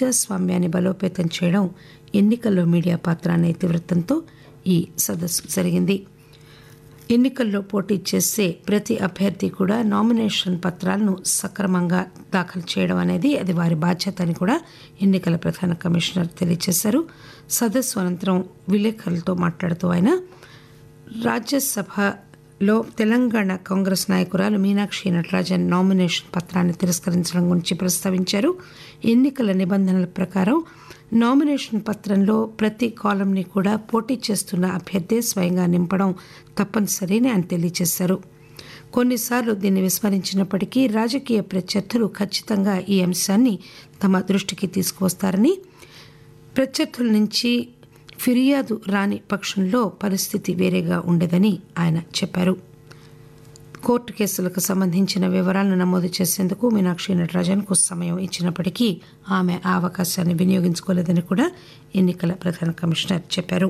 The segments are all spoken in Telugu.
ప్రజాస్వామ్యాన్ని బలోపేతం చేయడం ఎన్నికల్లో మీడియా పాత్ర అనే ఇతివృత్తంతో ఈ సదస్సు జరిగింది ఎన్నికల్లో పోటీ చేసే ప్రతి అభ్యర్థి కూడా నామినేషన్ పత్రాలను సక్రమంగా దాఖలు చేయడం అనేది అది వారి బాధ్యత అని కూడా ఎన్నికల ప్రధాన కమిషనర్ తెలియజేశారు సదస్సు అనంతరం విలేకరులతో మాట్లాడుతూ ఆయన రాజ్యసభలో తెలంగాణ కాంగ్రెస్ నాయకురాలు మీనాక్షి నటరాజన్ నామినేషన్ పత్రాన్ని తిరస్కరించడం గురించి ప్రస్తావించారు ఎన్నికల నిబంధనల ప్రకారం నామినేషన్ పత్రంలో ప్రతి కాలంని కూడా పోటీ చేస్తున్న అభ్యర్థి స్వయంగా నింపడం తప్పనిసరి అని ఆయన తెలియజేశారు కొన్నిసార్లు దీన్ని విస్మరించినప్పటికీ రాజకీయ ప్రత్యర్థులు ఖచ్చితంగా ఈ అంశాన్ని తమ దృష్టికి తీసుకువస్తారని ప్రత్యర్థుల నుంచి ఫిర్యాదు రాని పక్షంలో పరిస్థితి వేరేగా ఉండేదని ఆయన చెప్పారు కోర్టు కేసులకు సంబంధించిన వివరాలను నమోదు చేసేందుకు మీనాక్షి నటరాజన్కు సమయం ఇచ్చినప్పటికీ ఆమె ఆ అవకాశాన్ని వినియోగించుకోలేదని కూడా ఎన్నికల ప్రధాన కమిషనర్ చెప్పారు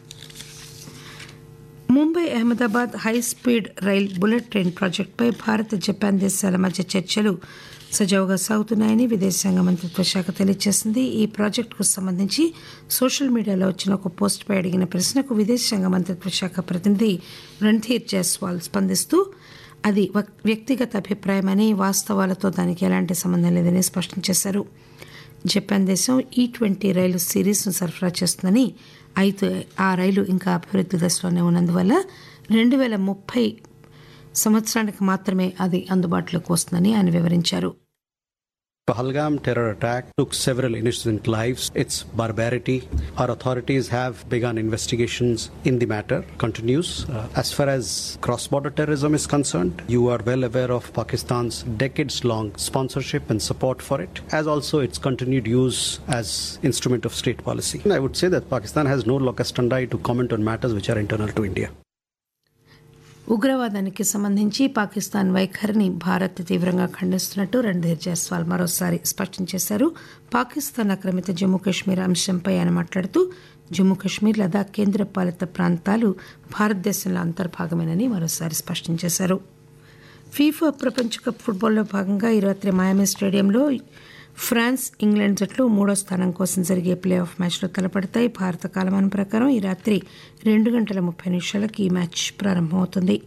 Mumbai Ahmedabad high speed rail bullet train ప్రాజెక్టుపై భారత్ జపాన్ దేశాల మధ్య చర్చలు సజావుగా సాగుతున్నాయని విదేశాంగ మంత్రిత్వ శాఖ తెలియజేసింది ఈ ప్రాజెక్టుకు సంబంధించి సోషల్ మీడియాలో వచ్చిన ఒక పోస్టుపై అడిగిన ప్రశ్నకు విదేశాంగ మంత్రిత్వ శాఖ ప్రతినిధి రణ్ధీర్ జైస్వాల్ స్పందిస్తూ అది వ్యక్తిగత అభిప్రాయమని వాస్తవాలతో దానికి ఎలాంటి సంబంధం లేదని స్పష్టం చేశారు జపాన్ దేశం ఈ ట్వంటీ రైలు సిరీస్ను సరఫరా చేస్తుందని అయితే ఆ రైలు ఇంకా అభివృద్ధి దశలోనే ఉన్నందువల్ల రెండు వేల ముప్పై సంవత్సరానికి మాత్రమే అది అందుబాటులోకి వస్తుందని ఆయన వివరించారు Pahalgam terror attack took several innocent lives. Its barbarity. Our authorities have begun investigations in the matter. Continues. Uh, as far as cross-border terrorism is concerned, you are well aware of Pakistan's decades-long sponsorship and support for it, as also its continued use as instrument of state policy. I would say that Pakistan has no locus standi to comment on matters which are internal to India. ఉగ్రవాదానికి సంబంధించి పాకిస్తాన్ వైఖరిని భారత్ తీవ్రంగా ఖండిస్తున్నట్టు రణ్ధీర్ జైస్వాల్ మరోసారి స్పష్టం చేశారు పాకిస్తాన్ ఆక్రమిత జమ్మూ కాశ్మీర్ అంశంపై ఆయన మాట్లాడుతూ జమ్మూ కాశ్మీర్ లదాఖ్ కేంద్ర పాలిత ప్రాంతాలు భారతదేశంలో అంతర్భాగమేనని మరోసారి స్పష్టం చేశారు ఫీఫా ప్రపంచ కప్ ఫుట్బాల్లో భాగంగా ఈ రాత్రి మాయామి స్టేడియంలో ఫ్రాన్స్ ఇంగ్లాండ్ జట్లు మూడో స్థానం కోసం జరిగే ప్లే ఆఫ్ మ్యాచ్లో తలపడతాయి భారత కాలమానం ప్రకారం ఈ రాత్రి రెండు గంటల ముప్పై నిమిషాలకు ఈ మ్యాచ్ ప్రారంభమవుతుంది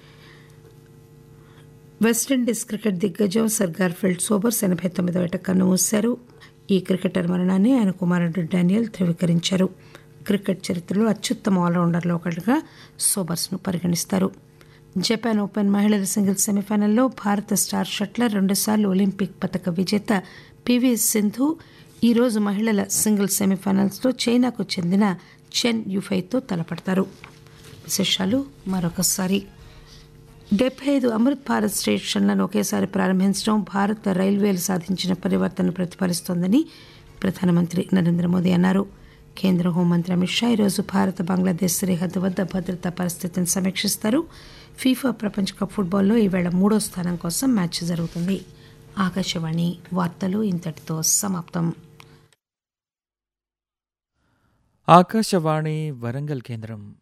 వెస్టిండీస్ క్రికెట్ దిగ్గజం సర్ గార్ఫిల్డ్ సోబర్స్ ఎనభై తొమ్మిదో ఏట కన్ను మూశారు ఈ క్రికెటర్ మరణాన్ని ఆయన కుమారుడు డానియల్ ధృవీకరించారు క్రికెట్ చరిత్రలో అత్యుత్తమ ఆల్రౌండర్లో ఒకటిగా సోబర్స్ను పరిగణిస్తారు జపాన్ ఓపెన్ మహిళల సింగిల్స్ సెమీఫైనల్లో భారత స్టార్ షట్లర్ రెండుసార్లు ఒలింపిక్ పథక విజేత పివి సింధు ఈరోజు మహిళల సింగిల్స్ సెమీఫైనల్స్లో చైనాకు చెందిన చెన్ యుఫైతో తలపడతారు విశేషాలు మరొకసారి డెబ్బై ఐదు అమృత్ భారత్ స్టేషన్లను ఒకేసారి ప్రారంభించడం భారత రైల్వేలు సాధించిన పరివర్తన ప్రతిఫలిస్తోందని ప్రధానమంత్రి నరేంద్ర మోదీ అన్నారు కేంద్ర హోంమంత్రి అమిత్ షా ఈరోజు భారత బంగ్లాదేశ్ సరిహద్దు వద్ద భద్రతా పరిస్థితిని సమీక్షిస్తారు ఫీఫా ప్రపంచ కప్ ఫుట్బాల్లో ఈవేళ మూడో స్థానం కోసం మ్యాచ్ జరుగుతుంది ఆకాశవాణి వార్తలు ఇంతటితో సమాప్తం ఆకాశవాణి వరంగల్ కేంద్రం